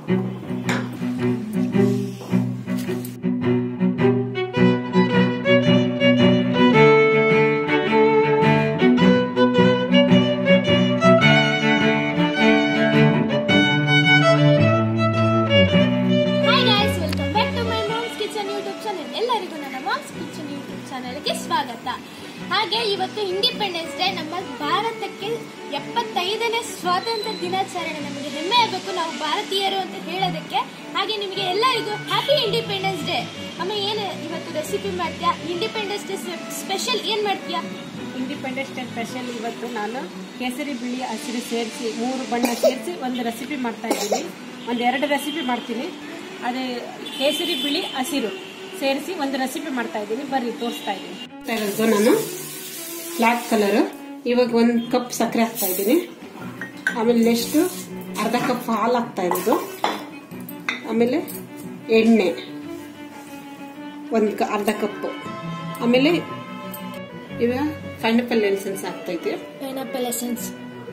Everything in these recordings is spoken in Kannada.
Hi guys welcome back to my mom's kitchen YouTube channel ಎಲ್ಲರಿಗೂ ನನ್ನ ಮಾಮ್ಸ್ ಕಿಚನ್ ಯೂಟ್ಯೂಬ್ ಚಾನೆಲ್ಗೆ ಸ್ವಾಗತ ಹಾಗೆ ಇವತ್ತು ಇಂಡಿಪೆಂಡೆನ್ಸ್ ಡೇ ನಮ್ಮ ಭಾರತಕ್ಕೆ ಎಪ್ಪತ್ತೈದನೇ ಸ್ವಾತಂತ್ರ್ಯ ದಿನಾಚರಣೆ ನಮಗೆ ಹೆಮ್ಮೆ ಆಗಬೇಕು ನಾವು ಭಾರತೀಯರು ಅಂತ ಹೇಳೋದಕ್ಕೆ ಹಾಗೆ ನಿಮಗೆ ಎಲ್ಲರಿಗೂ ಹ್ಯಾಪಿ ಇಂಡಿಪೆಂಡೆನ್ಸ್ ಡೇ ಅಮ್ಮ ಏನು ಇವತ್ತು ರೆಸಿಪಿ ಮಾಡ್ತೀಯಾ ಇಂಡಿಪೆಂಡೆನ್ಸ್ ಡೇ ಸ್ಪೆಷಲ್ ಏನ್ ಮಾಡ್ತೀಯಾ ಇಂಡಿಪೆಂಡೆನ್ಸ್ ಡೇ ಸ್ಪೆಷಲ್ ಇವತ್ತು ನಾನು ಕೇಸರಿ ಬಿಳಿ ಹಸಿರು ಸೇರಿಸಿ ಮೂರು ಬಣ್ಣ ಸೇರಿಸಿ ಒಂದು ರೆಸಿಪಿ ಮಾಡ್ತಾ ಇದ್ದೀನಿ ಒಂದು ಎರಡು ರೆಸಿಪಿ ಮಾಡ್ತೀನಿ ಅದೇ ಕೇಸರಿ ಬಿಳಿ ಹಸಿರು ಸೇರಿಸಿ ಒಂದು ರೆಸಿಪಿ ಮಾಡ್ತಾ ಇದ್ದೀನಿ ಬರ್ರಿ ತೋರಿಸ್ತಾ ಇದ್ದೀನಿ ಇರೋದು ನಾನು ಬ್ಲ್ಯಾಕ್ ಕಲರ್ ಇವಾಗ ಒಂದು ಕಪ್ ಸಕ್ಕರೆ ಹಾಕ್ತಾ ಇದ್ದೀನಿ ಆಮೇಲೆ ನೆಕ್ಸ್ಟ್ ಅರ್ಧ ಕಪ್ ಹಾಲು ಹಾಕ್ತಾ ಇರೋದು ಆಮೇಲೆ ಎಣ್ಣೆ ಒಂದು ಕ ಅರ್ಧ ಕಪ್ಪು ಆಮೇಲೆ ಇವಾಗ ಪೈನಾಪಲ್ ಎಸೆನ್ಸ್ ಆಗ್ತೈತಿ ಪೈನಾಪಲ್ ಎಸೆನ್ಸ್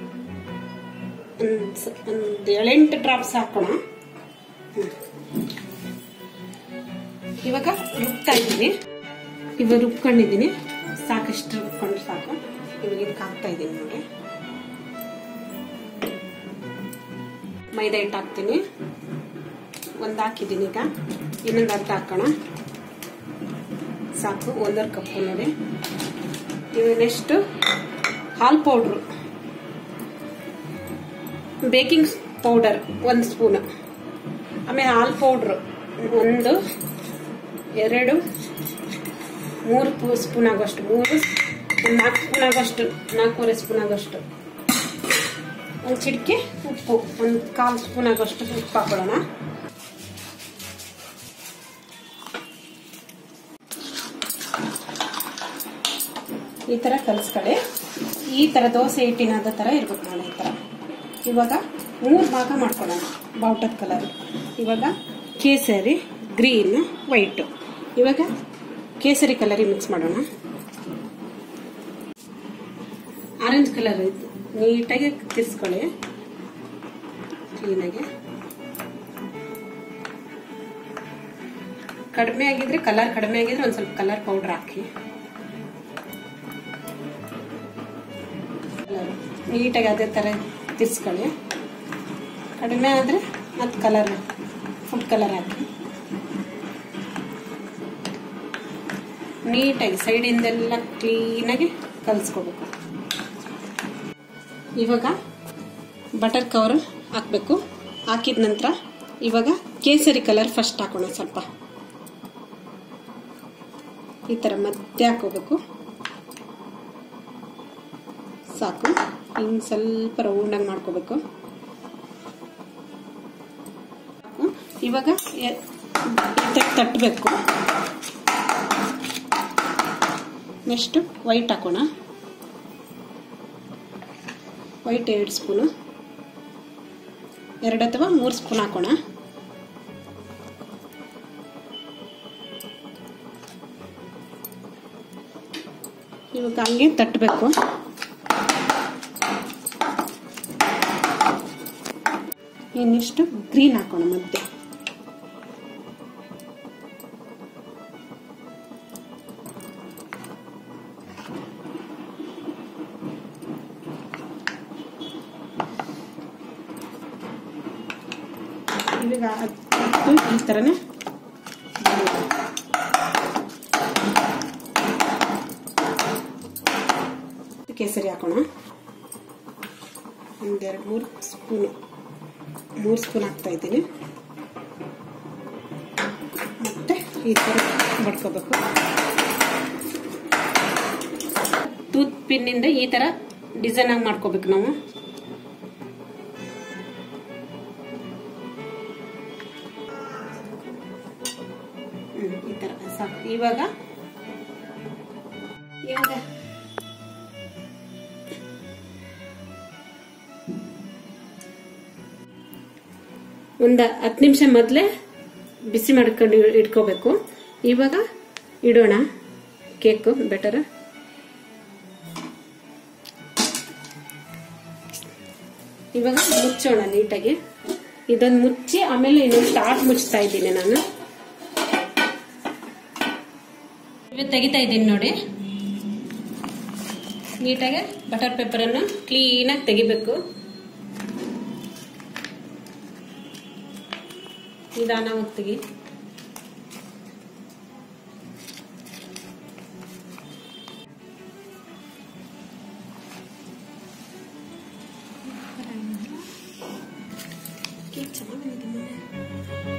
ಒಂದ್ ಸ- ಒಂದ್ ಏಳೆಂಟು ಡ್ರಾಪ್ಸ್ ಹಾಕೋಣ ಹ್ಮ್. ಇವಾಗ ರುಬ್ತಾ ಇದ್ದೀನಿ ಇವಾಗ ರುಬ್ಕೊಂಡಿದ್ದೀನಿ ಸಾಕಷ್ಟು ರುಬ್ಕೊಂಡು ಸಾಕು ಇವಾಗ ಇದಕ್ಕೆ ಹಾಕ್ತಾ ಇದ್ದೀನಿ ನೋಡಿ ಮೈದಾ ಹಿಟ್ಟು ಹಾಕ್ತೀನಿ ಒಂದು ಹಾಕಿದ್ದೀನಿ ಈಗ ಇನ್ನೊಂದು ಅರ್ಧ ಹಾಕೋಣ ಸಾಕು ಒಂದೂವರೆ ಕಪ್ಪು ನೋಡಿ ಇವಾಗ ನೆಕ್ಸ್ಟ್ ಹಾಲ್ ಪೌಡ್ರು ಬೇಕಿಂಗ್ ಪೌಡರ್ ಒಂದು ಸ್ಪೂನ್ ಆಮೇಲೆ ಹಾಲ್ ಪೌಡ್ರು ಒಂದು ಎರಡು ಮೂರು ಪೂ- ಸ್ಪೂನ್ ಆಗೋಷ್ಟು ಮೂರು ಒಂದು ನಾಲ್ಕು ಸ್ಪೂನ್ ಆಗೋಷ್ಟು ನಾಲ್ಕೂವರೆ ಸ್ಪೂನ್ ಆಗೋಷ್ಟು ಒಂದು ಚಿಟಿಕೆ ಉಪ್ಪು ಒಂದು ಕಾಲು ಸ್ಪೂನ್ ಆಗೋಷ್ಟು ಉಪ್ಪು ಹಾಕೊಳ್ಳೋಣ ಈ ತರ ಕಲಿಸ್ಕೊಳ್ಳಿ ಈ ತರ ದೋಸೆ ಹಿಟ್ಟಿನಾದ ತರ ಇರ್ಬೇಕು ನೋಡಿ ಈ ತರ ಇವಾಗ ಮೂರು ಭಾಗ ಮಾಡ್ಕೊಳ್ಳೋಣ ಬಾವುಟದ ಕಲರ್ ಇವಾಗ ಕೇಸರಿ ಗ್ರೀನ್ ವೈಟ್ ಇವಾಗ ಕೇಸರಿ ಕಲರಿಗೆ ಮಿಕ್ಸ್ ಮಾಡೋಣ ಆರೆಂಜ್ ಕಲರ್ ಇದು ನೀಟಾಗಿ ತಿರ್ಸ್ಕೊಳ್ಳಿ ಕ್ಲೀನಾಗಿ ಕಡಿಮೆ ಆಗಿದ್ರೆ ಕಲರ್ ಕಡಿಮೆ ಆಗಿದ್ರೆ ಒಂದು ಸ್ವಲ್ಪ ಕಲರ್ ಪೌಡರ್ ಹಾಕಿ ನೀಟಾಗಿ ಅದೇ ಥರ ತಿರ್ಸ್ಕೊಳ್ಳಿ ಕಡಿಮೆ ಆದರೆ ಮತ್ತೆ ಕಲರ್ ಫುಡ್ ಕಲರ್ ಹಾಕಿ ನೀಟಾಗಿ ಸೈಡಿಂದೆಲ್ಲ ಕ್ಲೀನಾಗಿ ಕಲಿಸ್ಕೋಬೇಕು ಇವಾಗ ಬಟರ್ ಕವರ್ ಹಾಕಬೇಕು ಹಾಕಿದ ನಂತರ ಇವಾಗ ಕೇಸರಿ ಕಲರ್ ಫಸ್ಟ್ ಹಾಕೋಣ ಸ್ವಲ್ಪ ಈ ಥರ ಮಧ್ಯೆ ಹಾಕೋಬೇಕು ಸಾಕು ಹಿಂಗೆ ಸ್ವಲ್ಪ ರೌಂಡಾಗಿ ಮಾಡ್ಕೋಬೇಕು ಇವಾಗ ಎ- ಎತ್ತಕ್ಕೆ ತಟ್ಟಬೇಕು ನೆಕ್ಸ್ಟ್ ವೈಟ್ ಹಾಕೋಣ ವೈಟ್ ಎರಡು ಸ್ಪೂನು ಎರಡು ಅಥವಾ ಮೂರು ಸ್ಪೂನ್ ಹಾಕೋಣ ಇವಾಗ ಹಂಗೆ ತಟ್ಟಬೇಕು ಇನ್ನಿಷ್ಟು ಗ್ರೀನ್ ಹಾಕೋಣ ಮಧ್ಯೆ ಇವಾಗ ಅದು ಈ ಥರನೇ ಕೇಸರಿ ಹಾಕೋಣ ಒಂದೆರಡು ಮೂರು ಸ್ಪೂನು ಮೂರು ಸ್ಪೂನ್ ಹಾಕ್ತಾ ಇದ್ದೀನಿ ಮತ್ತೆ ಈ ಥರ ಬಡ್ಕೋಬೇಕು ಟೂತ್ ಪಿನ್ನಿಂದ ಈ ಥರ ಡಿಸೈನ್ ಆಗಿ ಮಾಡ್ಕೋಬೇಕು ನಾವು ಹ್ಮ್, ಈ ಥರ ಸಾಕು ಇವಾಗ ಇವಾಗ ಒಂದು ಹತ್ತು ನಿಮಿಷ ಮೊದಲೇ ಬಿಸಿ ಮಾಡ್ಕೊಂಡು ಇಟ್ಕೋಬೇಕು ಇವಾಗ ಇಡೋಣ ಕೇಕು ಬೆಟರ್ ಇವಾಗ ಮುಚ್ಚೋಣ ನೀಟಾಗಿ ಇದೊಂದು ಮುಚ್ಚಿ ಆಮೇಲೆ ಇನ್ನೊಂದು ಸ್ಟಾರ್ಟ್ ಮುಚ್ತಾ ಇದ್ದೀನಿ ನಾನು ಇವಾಗ ತೆಗಿತಾ ಇದ್ದೀನಿ ನೋಡಿ ನೀಟಾಗಿ ಬಟರ್ ಪೇಪರನ್ನು ಕ್ಲೀನಾಗಿ ತೆಗಿಬೇಕು ನಿಧಾನವಾಗಿ ತೆಗಿ ಚೆನ್ನಾಗಿದೆ